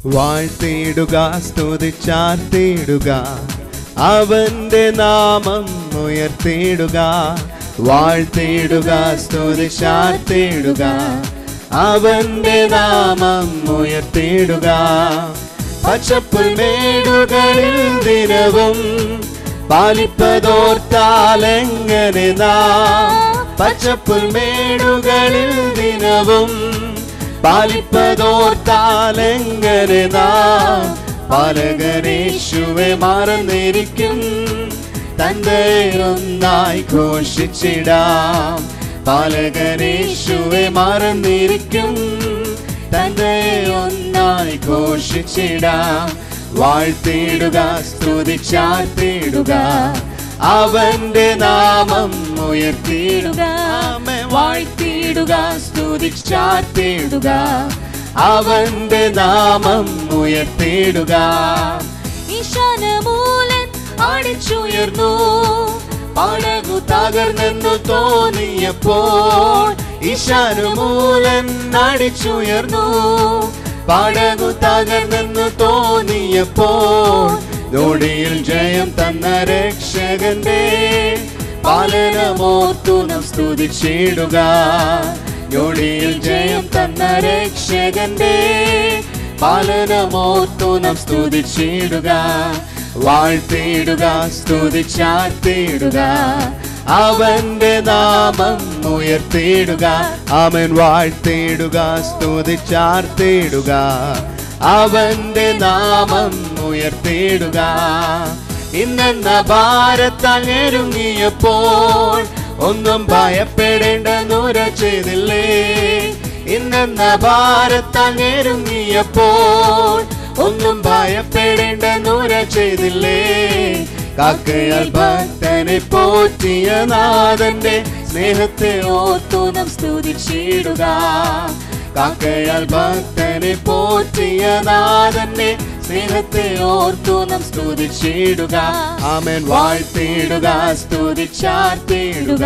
വാഴ്ത്തിയിടുക സ്തുതിച്ചാർത്തിയിടുക അവന്റെ നാമം ഉയർത്തിയിടുക വാഴ്ത്തിയിടുക സ്തുതിച്ചാർത്തിയിടുക അവന്റെ നാമം ഉയർത്തിയിടുക പച്ചപ്പുൽമേടുകളിൽ ദിനവും പാലിപ്പതോർത്താലെങ്ങനെ നാം പച്ചപ്പുൽമേടുകളിൽ ദിനവും പാലിപ്പതോർത്താലെങ്ങനെ നാം പാലകനേശുവെ മറന്നിരിക്കും തന്റെ ഒന്നായി ഘോഷിച്ചിടാം പാലകനേശുവെ മറന്നിരിക്കും തന്റെ ഒന്നായി ഘോഷിച്ചിടാം വാഴ്ത്തിയിടുക സ്തുതിച്ചാർത്തിയിടുക അവന്റെ നാമം ഉയർത്തിയിടുക ആമേൻ. വാഴ്ത്തിയിടുക സ്തുതിച്ചാർത്തിയിടുക അവന്റെ നാമം ഉയർത്തിയിടുക ഈശാനമൂലൻ അടിച്ചുയർന്നു പടകു തകർന്നെന്നു തോന്നിയപ്പോൾ ഈശാനുമൂലൻ അടിച്ചുയർന്നു പടകു തകർന്നെന്നു തോന്നിയപ്പോൾ നോടിയിൽ ജയം തന്ന രക്ഷകന്റെ പാലനമോർത്തു നാം സ്തുതിച്ചിടുക ഞൊടിയിൽ ജയം തന്ന രക്ഷകന്റെ പാലനമോർത്തു നാം സ്തുതിച്ചിടുക വാഴ്ത്തിയിടുക സ്തുതിച്ചാർത്തിയിടുക അവന്റെ നാമം ഉയർത്തിയിടുക അവൻ വാഴ്ത്തിയിടുക സ്തുതിച്ചാർത്തിയിടുക അവന്റെ നാമം ഉയർത്തിയിടുക ഇന്നെന്ന ഭാരത്താൽ ഞെരുങ്ങിയപ്പോൾ ഒന്നും ഭയപ്പെടേണ്ട നൂര ചെയ്തില്ലേ ഇന്നെന്ന ഭാരത്താൽ ഞെരുങ്ങിയപ്പോൾ ഒന്നും ഭയപ്പെടേണ്ട നൂര ചെയ്തില്ലേ കാക്കയാൽ ഭക്തനെ പോറ്റിയ നാഥന്റെ സ്നേഹത്തെ ഓർത്തു നാം സ്തുതിച്ചിടുക കാക്കയാൽ ഭക്തനെ പോറ്റിയ നാഥന്റെ സ്നേഹത്തെ ഓർത്തു നാം സ്തുതിച്ചിടുക ആമേൻ വാഴ്ത്തിയിടുക സ്തുതിച്ചാർത്തിയിടുക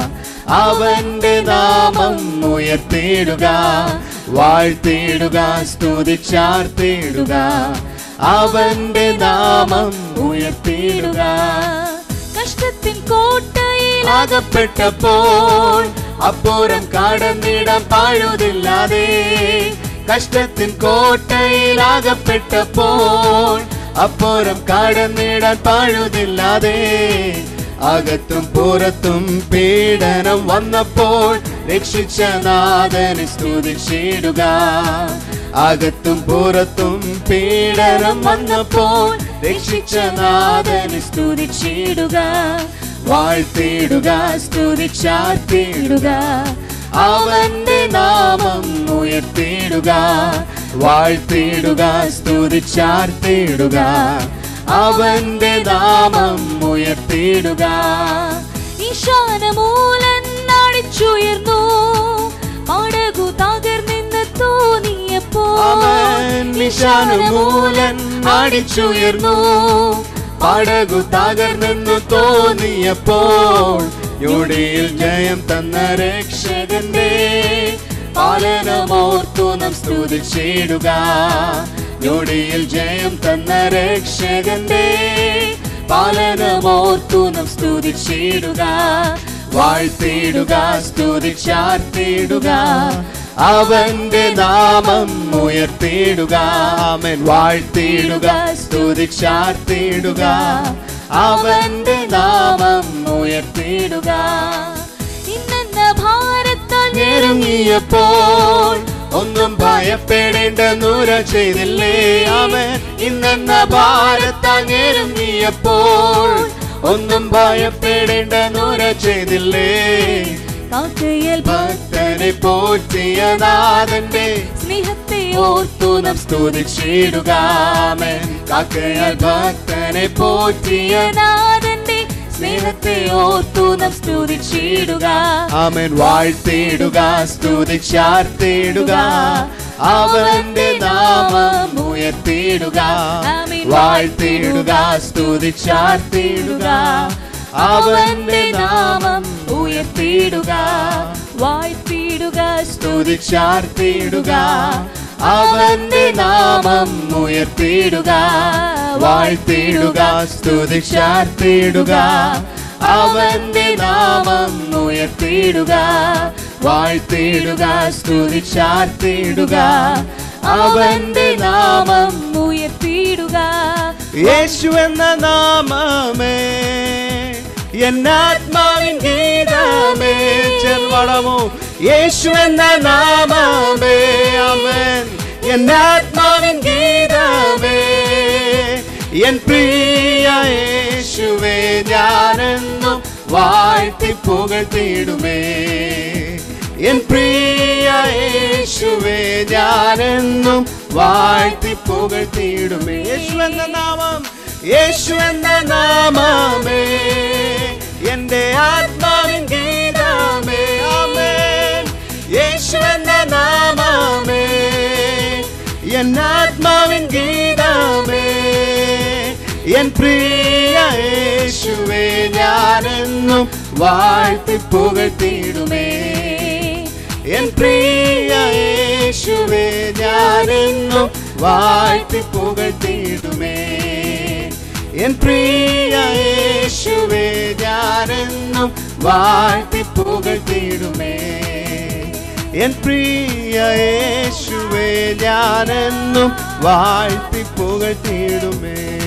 അവന്റെ നാമം ഉയർത്തിയിടുക വാഴ്ത്തിയിടുക സ്തുതിച്ചാർത്തിയിടുക അവന്റെ നാമം ഉയർത്തിയിടുക കഷ്ടത്തിൻ കോട്ടയിൽ അകപ്പെട്ടപ്പോൾ അപ്പുറം കടന്നിടം പാഴുതില്ലാതെ കഷ്ടത്തിൻ കോട്ടയിൽ അകപ്പെട്ടപ്പോൾ അപ്പുറം കടന്നിടാൻ പാഴുതില്ലാതെ അകത്തും പുറത്തും പീഡനം വന്നപ്പോൾ രക്ഷിച്ച നാഥനെ സ്തുതിച്ചിടുക അകത്തും പുറത്തും പീഡനം വന്നപ്പോൾ രക്ഷിച്ച നാഥനെ സ്തുതിച്ചിടുക വാഴ്ത്തിയിടുക സ്തുതിച്ചാർത്തിയിടുക അവന്റെ നാമം ഉയർത്തിയിടുക വാഴ്ത്തിയിടുക സ്തുതിച്ചാർത്തിയിടുക അവന്റെ നാമം ഉയർത്തിയിടുക ഈശാനമൂലൻ അടിച്ചുയർന്നു പടകു തകർന്നെന്ന് തോന്നിയപ്പോൾ അവൻ നിശാനുമൂലൻ അടിച്ചുയർന്നു പടകു തകർന്നെന്നു തോന്നിയപ്പോൾ യൊടിയിൽ ജയം തന്ന രക്ഷകന്റെ പാലനമോർത്തു നാം സ്തുതിച്ചിടുക ഞൊടിയിൽ ജയം തന്ന രക്ഷകന്റെ പാലനമോർത്തു നാം സ്തുതിച്ചിടുക വാഴ്ത്തിയിടുക സ്തുതിച്ചാർത്തിയിടുക അവന്റെ നാമം ഉയർത്തിയിടുക ആമേൻ വാഴ്ത്തിയിടുക സ്തുതിച്ചാർത്തിയിടുക അവന്റെ നാമം ഉയർത്തിയിടുക ഇന്നെന്ന ഭാരത്താൽ ഞെരുങ്ങിയപ്പോൾ ഒന്നും ഭയപ്പെടേണ്ട നൂര ചെയ്തില്ലേ അവൻ ഇന്നെന്ന ഭാരത്താൽ ഞെരുങ്ങിയപ്പോൾ ഒന്നും ഭയപ്പെടേണ്ട നൂര ചെയ്തില്ലേ കാക്കയൽ ഭക്തനെ പോറ്റിയ നാഥന്റെ സ്നേഹത്തെ ഓർത്തു നാം സ്തുതിച്ചിടുക ആമേൻ. കാക്കയാൽ ഭക്തനെ പോറ്റിയ നാഥന്റെ സ്നേഹത്തെ ഓർത്തു നാം സ്തുതിച്ചിടുക ആമേൻ വാഴ്ത്തിയിടുക സ്തുതിച്ചാർത്തിയിടുക അവന്റെ നാമം ഉയർത്തിയിടുക ആമേൻ. വാഴ്ത്തിയിടുക സ്തുതിച്ചാർത്തിയിടുക അവന്റെ നാമം ഉയർത്തിയിടുക വാഴ്ത്തിയിടുക സ്തുതിച്ചാർത്തിയിടുക അവന്റെ നാമം ഉയർത്തിയിടുക വാഴ്ത്തിയിടുക സ്തുതിച്ചാർത്തിയിടുക അവന്റെ നാമം ഉയർത്തിയിടുക വാഴ്ത്തിയിടുക സ്തുതിച്ചാർത്തിയിടുക അവന്റെ നാമം ഉയർത്തിയിടുക യേശു എന്ന നാമമേ എന്നാത്മാവിൻ ഗീതമേ ചെറുവളമോ യേശു എന്ന നാമമേ അവൻ എന്നാത്മാവിൻ ഗീതമേ എൻ പ്രിയ യേശുവേ ഞാനെന്നും വാഴ്ത്തി പുകഴ്ത്തിയിടുമേ എൻ പ്രിയ യേശുവേ ഞാനെന്നും വാഴ്ത്തി പുകഴ്ത്തിയിടുമേ യേശു എന്ന നാമം യേശു എന്ന നാമമേ എന്റെ ആത്മാവിൻ ഗീതമേ ആമേൻ യേശു എന്ന നാമമേ എൻ ആത്മാവിൻ ഗീതമേ എൻ പ്രിയ യേശുവേ ഞാനെന്നും വാഴ്ത്തി പുകഴ്ത്തിയിടുമേ എൻ പ്രിയ യേശുവേ ഞാനെന്നും വാഴ്ത്തി പുകഴ്ത്തിയിടുമേ എൻ പ്രിയ യേശുവേ ഞാനെന്നും വാഴ്ത്തി പുകഴ്ത്തിയിടുമേ എൻ പ്രിയ യേശുവേ ഞാനെന്നും വാഴ്ത്തി പുകഴ്ത്തിയിടുമേ